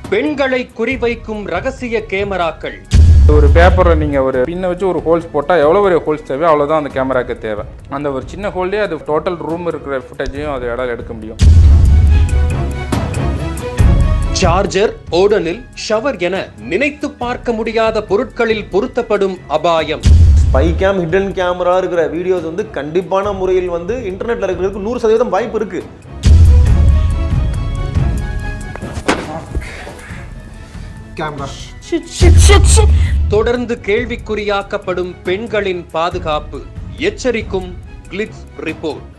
பெண்களை குறிவைக்கும் ரகசிய கேமராக்கள் ஒரு பேப்பரை நீங்கள் ஒரு பின்னை வச்சு ஒரு ஹோல்ஸ் போட்டால் எவ்வளோ பெரிய ஹோல்ஸ் தேவை அவ்வளோதான் அந்த கேமராக்கு தேவை அந்த ஒரு சின்ன ஹோல்லே அது டோட்டல் ரூம் இருக்கிற ஃபுட்டேஜையும் அது இடம் எடுக்க முடியும் சார்ஜர் ஓடனில் ஷவர் என நினைத்து பார்க்க முடியாத பொருட்களில் பொருத்தப்படும் அபாயம் ஸ்பை கேம் ஹிடன் கேமரா இருக்கிற வீடியோஸ் வந்து கண்டிப்பான முறையில் வந்து இன்டர்நெட்ல இருக்கிறதுக்கு நூறு சதவீதம் வாய்ப்பு இருக்கு தொடர்ந்து கேள்விக்குறியாக்கப்படும் பெண்களின் பாதுகாப்பு எச்சரிக்கும் கிளிட்ஸ் ரிப்போர்ட்